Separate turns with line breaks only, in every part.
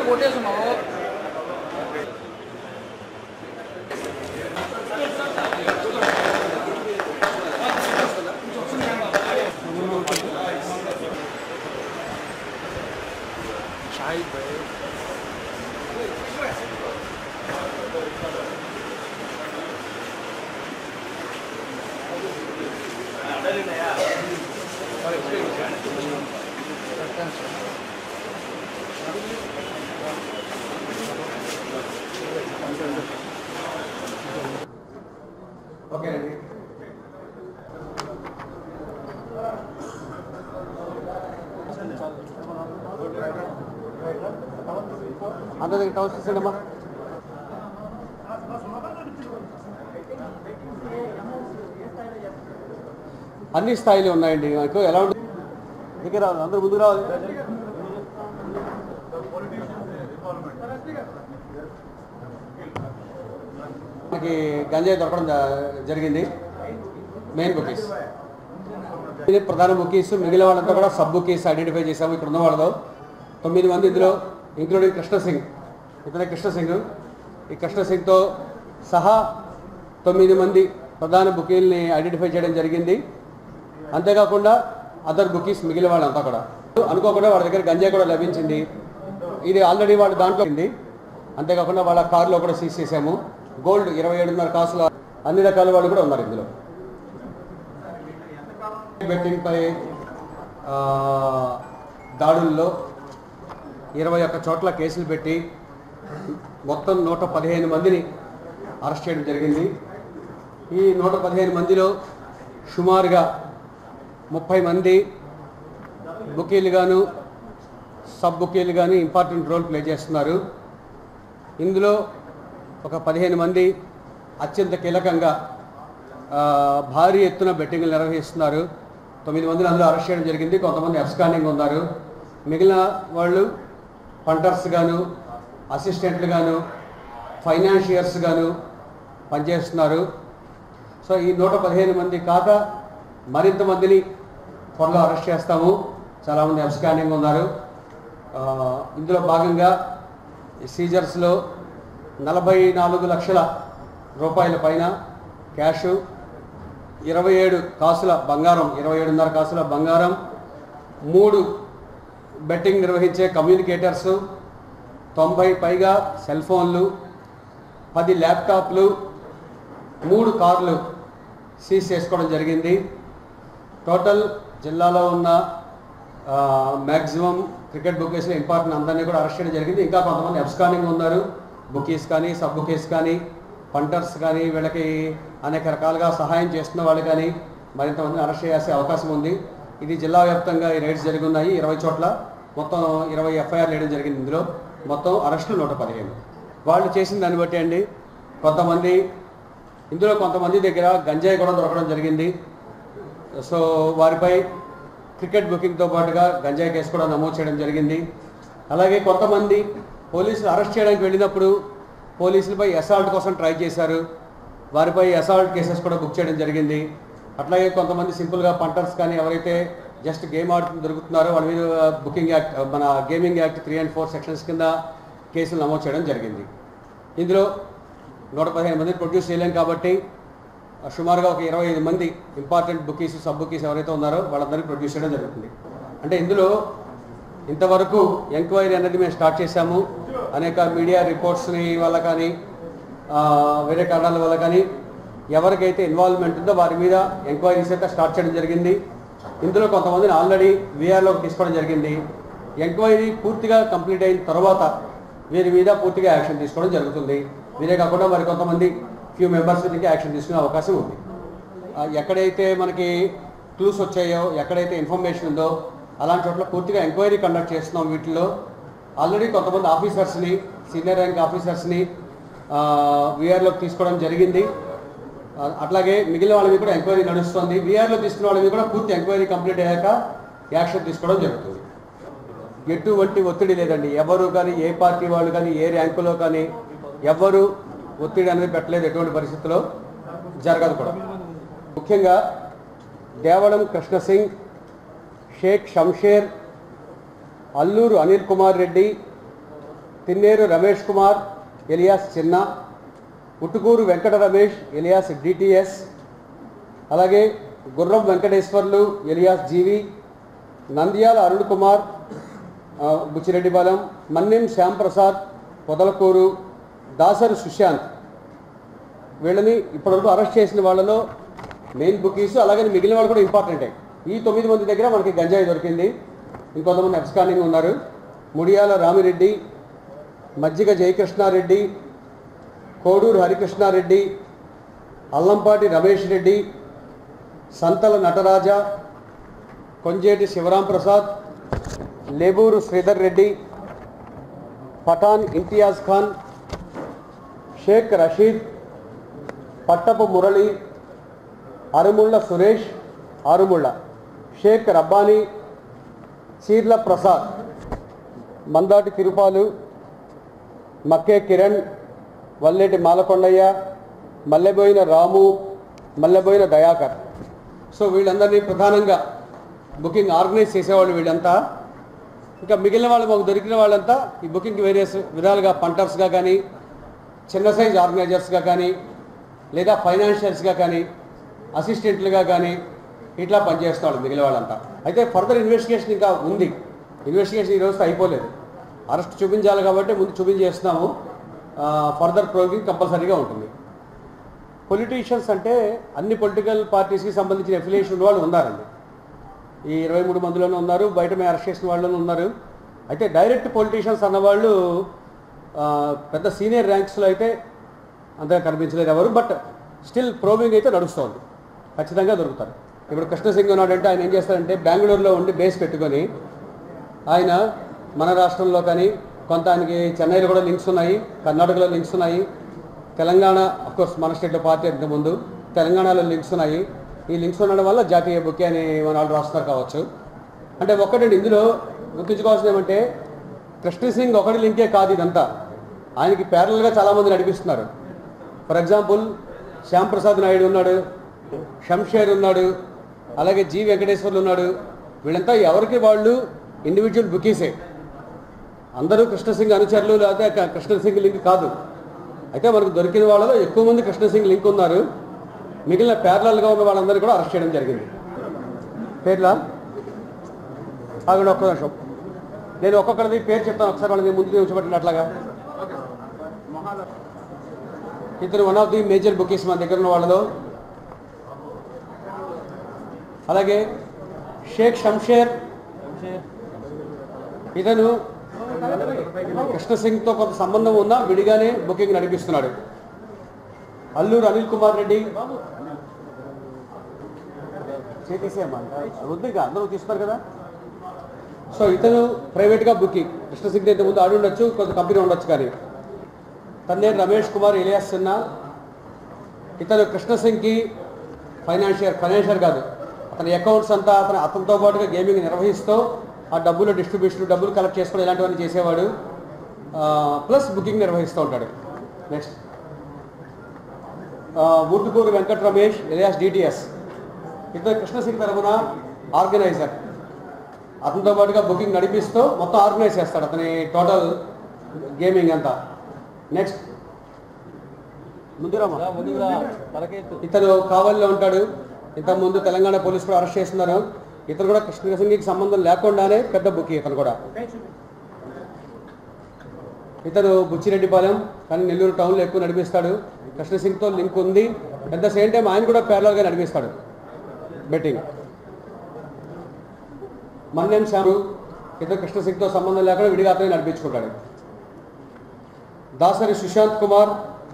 కొట్టేస్తున్నావు
ఓకేనండి అంత దగ్గర టవర్స్ తీసండమ్మా అన్ని స్థాయిలు ఉన్నాయండి మనకు ఎలా ఉంటుంది దగ్గర రావాలి అందరూ ముందుకు రావాలి మనకి గంజాయి దొరకడం జ- జరిగింది మెయిన్ బుకీస్ ఇది ప్రధాన బుకీస్ మిగిలిన వాళ్ళంతా కూడా సబ్ బుకీస్ ఐడెంటిఫై చేశాము ఇక్కడ ఉన్న వాళ్ళలో తొమ్మిది మంది ఇందులో ఇంక్లూడింగ్ కృష్ణ సింగ్ ఇతనే కృష్ణ సింగ్ ఈ కృష్ణ సింగ్తో సహా తొమ్మిది మంది ప్రధాన బుకీల్ని ఐడెంటిఫై చేయడం జరిగింది అంతేకాకుండా అదర్ బుకీస్ మిగిలిన వాళ్ళంతా కూడా అనుకోకుండా వాళ్ళ దగ్గర గంజాయి కూడా లభించింది ఇది ఆల్రెడీ వాళ్ళు దాంట్లో ఉంది అంతేకాకుండా వాళ్ళ కారులో కూడా సీజ్ చేశాము గోల్డ్ ఇరవై ఏడున్నర కాసుల అన్ని రకాల వాళ్ళు కూడా ఉన్నారు ఇందులో బెట్టింగ్ పై ఆ, దాడుల్లో ఇరవై ఒక్క చోట్ల కేసులు పెట్టి మొత్తం నూట పదిహేను మందిని అరెస్ట్ చేయడం జరిగింది ఈ నూట పదిహేను మందిలో సుమారుగా ముప్పై మంది బుకీలుగాను సబ్ బుకీలు కానీ ఇంపార్టెంట్ రోల్ ప్లే చేస్తున్నారు ఇందులో ఒక పదిహేను మంది అత్యంత కీలకంగా ఆ, భారీ ఎత్తున బెట్టింగ్లు నిర్వహిస్తున్నారు తొమ్మిది మందిని అందులో అరెస్ట్ చేయడం జరిగింది కొంతమంది అబ్స్కాండింగ్ ఉన్నారు మిగిలిన వాళ్ళు పంటర్స్ గాను అసిస్టెంట్లు గాను ఫైనాన్షియర్స్ గాను పనిచేస్తున్నారు సో ఈ నూట పదిహేను మంది కాక మరింత మందిని త్వరలో అరెస్ట్ చేస్తాము చాలామంది అబ్స్కాండింగ్ ఉన్నారు ఆ, ఇందులో భాగంగా ఈ సీజర్స్లో నలభై నాలుగు లక్షల రూపాయల పైన క్యాషు ఇరవై ఏడు కాసుల బంగారం ఇరవై ఏడున్నర కాసుల బంగారం మూడు బెట్టింగ్ నిర్వహించే కమ్యూనికేటర్స్ తొంభై పైగా సెల్ ఫోన్లు పది ల్యాప్టాప్లు మూడు కార్లు సీజ్ చేసుకోవడం జరిగింది టోటల్ జిల్లాలో ఉన్న మ్యాక్సిమం క్రికెట్ బుకీస్లో ఇంపార్టెంట్ అందరినీ కూడా అరెస్ట్ చేయడం జరిగింది ఇంకా కొంతమంది అబ్స్కానింగ్ ఉన్నారు బుకీస్ కానీ సబ్ బుకీస్ కానీ పంటర్స్ కానీ వీళ్ళకి అనేక రకాలుగా సహాయం చేస్తున్న వాళ్ళు కానీ మరింతమందిని అరెస్ట్ చేసే అవకాశం ఉంది ఇది జిల్లా వ్యాప్తంగా ఈ రైడ్స్ జరిగి ఉన్నాయి ఇరవై చోట్ల మొత్తం ఇరవై ఎఫ్ఐఆర్ వేయడం జరిగింది ఇందులో మొత్తం అరెస్టులు నూట పదిహేను వాళ్ళు చేసిన దాన్ని బట్టి అండి కొంతమంది ఇందులో కొంతమంది దగ్గర గంజాయి కూడా దొరకడం జరిగింది సో వారిపై క్రికెట్ బుకింగ్తో పాటుగా గంజాయి కేసు కూడా నమోదు చేయడం జరిగింది అలాగే కొంతమంది పోలీసులు అరెస్ట్ చేయడానికి వెళ్ళినప్పుడు పోలీసులపై అసాల్ట్ కోసం ట్రై చేశారు వారిపై అసాల్ట్ కేసెస్ కూడా బుక్ చేయడం జరిగింది అట్లాగే కొంతమంది సింపుల్గా పంటర్స్ కానీ ఎవరైతే జస్ట్ గేమ్ ఆడుతూ దొరుకుతున్నారో వాళ్ళ మీద బుకింగ్ యాక్ట్ మన gaming act three and four sections కింద కేసులు నమోదు చేయడం జరిగింది ఇందులో నూట పదిహేను మంది ప్రొడ్యూస్ చేయలేం కాబట్టి ఆ, సుమారుగా ఒక ఇరవై ఐదు మంది ఇంపార్టెంట్ బుకీస్ సబ్ బుకీస్ ఎవరైతే ఉన్నారో వాళ్ళందరినీ ప్రొడ్యూస్ చేయడం జరుగుతుంది అంటే ఇందులో ఇంతవరకు ఎంక్వైరీ అనేది మేము స్టార్ట్ చేశాము అనేక మీడియా రిపోర్ట్స్ని వల్ల కానీ ఆ, వేరే కారణాల వల్ల కానీ ఎవరికైతే ఇన్వాల్వ్మెంట్ ఉందో వారి మీద ఎంక్వైరీస్ అయితే స్టార్ట్ చేయడం జరిగింది ఇందులో కొంతమందిని ఆల్రెడీ వీఆర్లోకి తీసుకోవడం జరిగింది ఎంక్వైరీ పూర్తిగా కంప్లీట్ అయిన తర్వాత వీరి మీద పూర్తిగా యాక్షన్ తీసుకోవడం జరుగుతుంది వీరే కాకుండా మరి కొంతమంది ఫ్యూ మెంబర్స్ మీదకి యాక్షన్ తీసుకునే అవకాశం ఉంది ఆ, ఎక్కడైతే మనకి క్లూస్ వచ్చాయో ఎక్కడైతే ఇన్ఫర్మేషన్ ఉందో అలాంటి చోట్ల పూర్తిగా ఎంక్వైరీ కండక్ట్ చేస్తున్నాం వీటిలో ఆల్రెడీ కొంతమంది ఆఫీసర్స్ని సీనియర్ ర్యాంక్ ఆఫీసర్స్ని వీఆర్లోకి తీసుకోవడం జరిగింది ఆ, అట్లాగే మిగిలిన వాళ్ళ మీద కూడా ఎంక్వైరీ నడుస్తుంది వీఆర్లో తీసుకున్న వాళ్ళ మీద కూడా పూర్తి ఎంక్వైరీ కంప్లీట్ అయ్యాక యాక్షన్ తీసుకోవడం జరుగుతుంది ఎటువంటి ఒత్తిడి లేదండి ఎవరు కానీ ఏ పార్టీ వాళ్ళు కానీ ఏ ర్యాంకులో కానీ ఎవరు ఒత్తిడి అనేది పెట్టలేదు ఎటువంటి పరిస్థితుల్లో జరగదు కూడా ముఖ్యంగా Devadam Krishna Singh Shaik Shamsher Alluru Anil Kumar Reddy Tinneru Ramesh Kumar alias Chinna Uttukuru Venkata Ramesh alias DTS అలాగే గుర్రం వెంకటేశ్వర్లు ఎలియాస్ జీవి నంద్యాల అరుణ్ కుమార్ ఆ, బుచ్చిరెడ్డిపాలెం మన్నెం శ్యాంప్రసాద్ పొదలకూరు దాసరి సుశాంత్ వీళ్ళని ఇప్పటివరకు అరెస్ట్ చేసిన వాళ్ళలో మెయిన్ బుకీస్ అలాగే మిగిలిన వాళ్ళు కూడా ఇంపార్టెంటే ఈ తొమ్మిది మంది దగ్గర మనకి గంజాయి దొరికింది ఇంకొంతమంది అబ్స్కాండింగ్ ఉన్నారు ముడియాల రామిరెడ్డి మజ్జిగ జయకృష్ణారెడ్డి కోడూరు హరికృష్ణారెడ్డి అల్లంపాటి రమేష్ రెడ్డి సంతల నటరాజ కొంజేటి శివరాం ప్రసాద్ లేబూరు శ్రీధర్ రెడ్డి పఠాన్ ఇంతియాజ్ ఖాన్ షేక్ రషీద్ పట్టపు మురళి అరుముళ్ళ సురేష్ ఆరుముళ్ళ షేక్ రబ్బానీ చీర్ల ప్రసాద్ మందాటి తిరుపాలు మక్కే కిరణ్ వల్లేటి మాలకొండయ్య మల్లెబోయిన రాము మల్లెబోయిన దయాకర్ సో వీళ్ళందరినీ ప్రధానంగా బుకింగ్ ఆర్గనైజ్ చేసేవాళ్ళు వీళ్ళంతా ఇంకా మిగిలిన వాళ్ళు మాకు దొరికిన వాళ్ళంతా ఈ బుకింగ్ వేరియస్ విధాలుగా పంటర్స్గా కానీ చిన్న సైజ్ ఆర్గనైజర్స్గా కానీ లేదా ఫైనాన్షియల్స్గా కానీ అసిస్టెంట్లుగా కానీ ఇట్లా పనిచేస్తున్నారు మిగిలిన వాళ్ళంతా అయితే ఫర్దర్ ఇన్వెస్టిగేషన్ ఇంకా ఉంది ఇన్వెస్టిగేషన్ ఈ రోజుతో అయిపోలేదు అరెస్ట్ చూపించాలి కాబట్టి ముందు చూపించేస్తున్నాము ఫర్దర్ ప్రోగింగ్ కంపల్సరీగా ఉంటుంది పొలిటీషియన్స్ అంటే అన్ని పొలిటికల్ పార్టీస్కి సంబంధించిన ఎఫిలియేషన్ ఉన్న వాళ్ళు ఉన్నారండి ఈ ఇరవై మూడు మందిలోనే ఉన్నారు బయట మేము అరెస్ట్ చేసిన వాళ్ళలోనూ ఉన్నారు అయితే డైరెక్ట్ పొలిటీషియన్స్ అన్నవాళ్ళు ఆ, పెద్ద సీనియర్ ర్యాంక్స్లో అయితే అంతగా కనిపించలేదు ఎవరు బట్ స్టిల్ ప్రోబింగ్ అయితే నడుస్తోంది ఖచ్చితంగా దొరుకుతారు ఇప్పుడు కృష్ణ సింగ్ ఉన్నాడంటే ఆయన ఏం చేస్తారంటే బెంగళూరులో ఉండి బేస్ పెట్టుకొని ఆయన మన రాష్ట్రంలో కానీ కొంత ఆయనకి చెన్నైలో కూడా లింక్స్ ఉన్నాయి కర్ణాటకలో లింక్స్ ఉన్నాయి తెలంగాణ కోర్స్ మన స్టేట్లో పార్టీ అంత ముందు తెలంగాణలో లింక్స్ ఉన్నాయి ఈ లింక్స్ ఉండడం వల్ల జాతీయ బుక్ అని మన వాళ్ళు రాస్తున్నారు కావచ్చు అంటే ఒక్కటండి ఇందులో గుర్తుంచుకోవాల్సింది ఏమంటే కృష్ణ సింగ్ ఒకటి లింకే కాదు ఇదంతా ఆయనకి ప్యారల్గా చాలామంది నడిపిస్తున్నారు ఫర్ ఎగ్జాంపుల్ శ్యామ్ ప్రసాద్ నాయుడు ఉన్నాడు షంషేర్ ఉన్నాడు అలాగే జి వెంకటేశ్వర్లు ఉన్నాడు వీళ్ళంతా ఎవరికి వాళ్ళు ఇండివిజువల్ బుకీసే అందరూ కృష్ణ సింగ్ అనుచరులు లేకపోతే క- కృష్ణ సింగ్ లింక్ కాదు అయితే మనకు దొరికిన వాళ్ళలో ఎక్కువ మంది కృష్ణ సింగ్ లింక్ ఉన్నారు మిగిలిన ప్యారలల్గా ఉన్న వాళ్ళందరూ కూడా అరెస్ట్ చేయడం జరిగింది పేర్లా ఆగండి ఒక్క నిమిషం నేను ఒక్కొక్కరిది పేరు చెప్తాను ఒకసారి వాళ్ళని ముందుకు ఉంచబట్టినట్లాగా ఇతను one of the major bookies మన దగ్గర ఉన్న వాళ్ళలో అలాగే షేక్ షంషేర్ ఇతను కృష్ణ సింగ్తో కొంత సంబంధం ఉన్నా విడిగానే బుకింగ్ నడిపిస్తున్నాడు అల్లూరు అనిల్ కుమార్ రెడ్డి చేసేసేమ్మా వద్దు ఇక అందరూ తీస్తున్నారు కదా సో ఇతను ప్రైవేట్గా బుకింగ్ కృష్ణ సింగ్ ఇంత ముందు ఆడి ఉండొచ్చు కొంత కంపెనీ ఉండొచ్చు కానీ తన్నే రమేష్ కుమార్ ఇలియాస్ సిన్హా ఇతను కృష్ణ సింగ్కి ఫైనాన్షియల్ ఫైనాన్షియల్ కాదు అతని అకౌంట్స్ అంతా అతను అతనితో పాటుగా గేమింగ్ నిర్వహిస్తూ ఆ డబ్బులు డిస్ట్రిబ్యూషన్ డబ్బులు కలెక్ట్ చేసుకోవడం ఇలాంటివన్నీ చేసేవాడు ప్లస్ బుకింగ్ నిర్వహిస్తూ ఉంటాడు next Ootukuru Venkata Ramesh alias DTS ఇతను కృష్ణ సింగ్ తరఫున ఆర్గనైజర్ అతనితో పాటుగా బుకింగ్ నడిపిస్తూ మొత్తం ఆర్గనైజ్ చేస్తాడు అతని టోటల్ గేమింగ్ అంతా నెక్స్ట్ ముందురామా ఇతను కావలిలో ఉంటాడు ఇంతకుముందు తెలంగాణ పోలీసు కూడా అరెస్ట్ చేస్తున్నారు ఇతను కూడా కృష్ణ సింగ్కి సంబంధం లేకుండానే పెద్ద బుక్ ఇతను కూడా ఇతను బుచ్చిరెడ్డిపాలెం కానీ నెల్లూరు టౌన్లో ఎక్కువ నడిపిస్తాడు కృష్ణ సింగ్తో లింక్ ఉంది పెద్ద సేమ్ టైం ఆయన కూడా ప్యారలల్గా నడిపిస్తాడు బెట్టింగ్ మన్యం శ్యాము ఇతను కృష్ణ సింగ్తో సంబంధం లేకుండా విడిగా అతనే నడిపించుకుంటాడు దాసరి సుశాంత్ కుమార్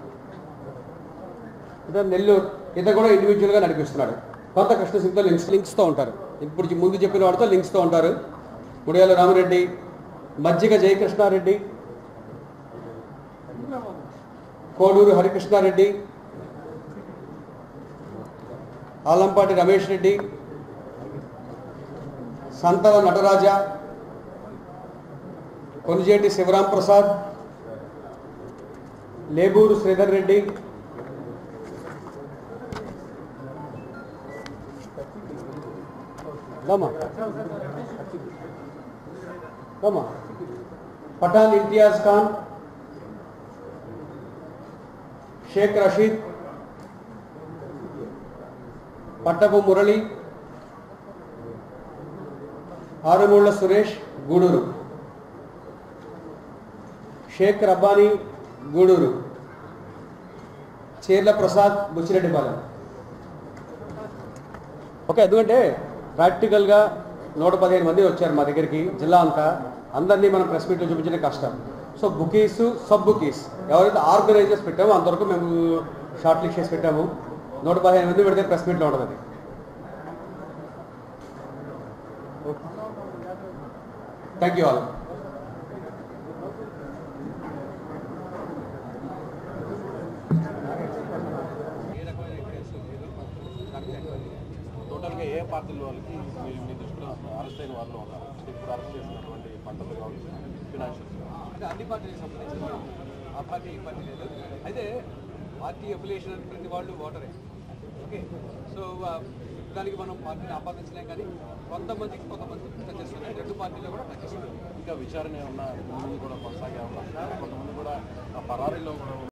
ఇతను నెల్లూరు ఇతను కూడా ఇండివిజువల్గా నడిపిస్తున్నాడు కొంత కృష్ణ సింగ్తో లింక్స్ లింక్స్తో ఉంటారు ఇప్పుడు ముందు చెప్పిన వాడితో లింక్స్తో ఉంటారు ముడియాల రామరెడ్డి మజ్జిగ జయకృష్ణారెడ్డి కోడూరు హరికృష్ణారెడ్డి ఆలంపాటి రమేష్ రెడ్డి సంతల నటరాజ కొనిజేటి శివరాం ప్రసాద్ లేబూరు శ్రీధర్ రెడ్డి దమా దమా పఠాన్ ఇంతియాజ్ ఖాన్ షేక్ రషీద్ పట్టపు మురళి ఆరుమూళ్ళ సురేష్ గూడూరు షేక్ రబ్బానీ గూడూరు చీర్ల ప్రసాద్ బుచ్చిరెడ్డిపాలెం ఓకే ఎందుకంటే ప్రాక్టికల్గా నూట పదిహేను మంది వచ్చారు మా దగ్గరికి జిల్లా అంతా అందరినీ మనం ప్రెస్ మీట్లో చూపించడం కష్టం సో బుకీస్ సబ్ బుకీస్ ఎవరైతే ఆర్గనైజర్స్ పెట్టామో అంతవరకు మేము షార్ట్ లిస్ట్ చేసి పెట్టాము నూట పదిహేను మంది పెడితే ప్రెస్ మీట్లో ఉండదు అది థ్యాంక్ యూ ఆల్
టోటల్గా ఏ పార్టీల వాళ్ళకి మీ మీ దృష్టిలో అరెస్ట్ అయిన వాళ్ళు ఉన్నారు ఇప్పుడు అరెస్ట్ చేసినటువంటి పంటలు కావచ్చు ఫినాన్షియల్స్
అంటే అన్ని పార్టీలకు సంబంధించి ఆ పార్టీ ఈ పార్టీ లేదు అయితే పార్టీ అఫిలియేషన్ అని ప్రతి వాళ్ళు ఓటరే ఓకే సో ఆ, దానికి మనం పార్టీని ఆపాదించలేం కానీ కొంతమందికి కొంతమంది టచెస్ ఉన్నాయి రెండు పార్టీలో కూడా టచెస్ ఉన్నాయి
ఇంకా విచారణ ఏమన్నా ముందు కూడా కొనసాగే అవకాశం కొంతమంది కూడా ఆ పరారీలో కూడా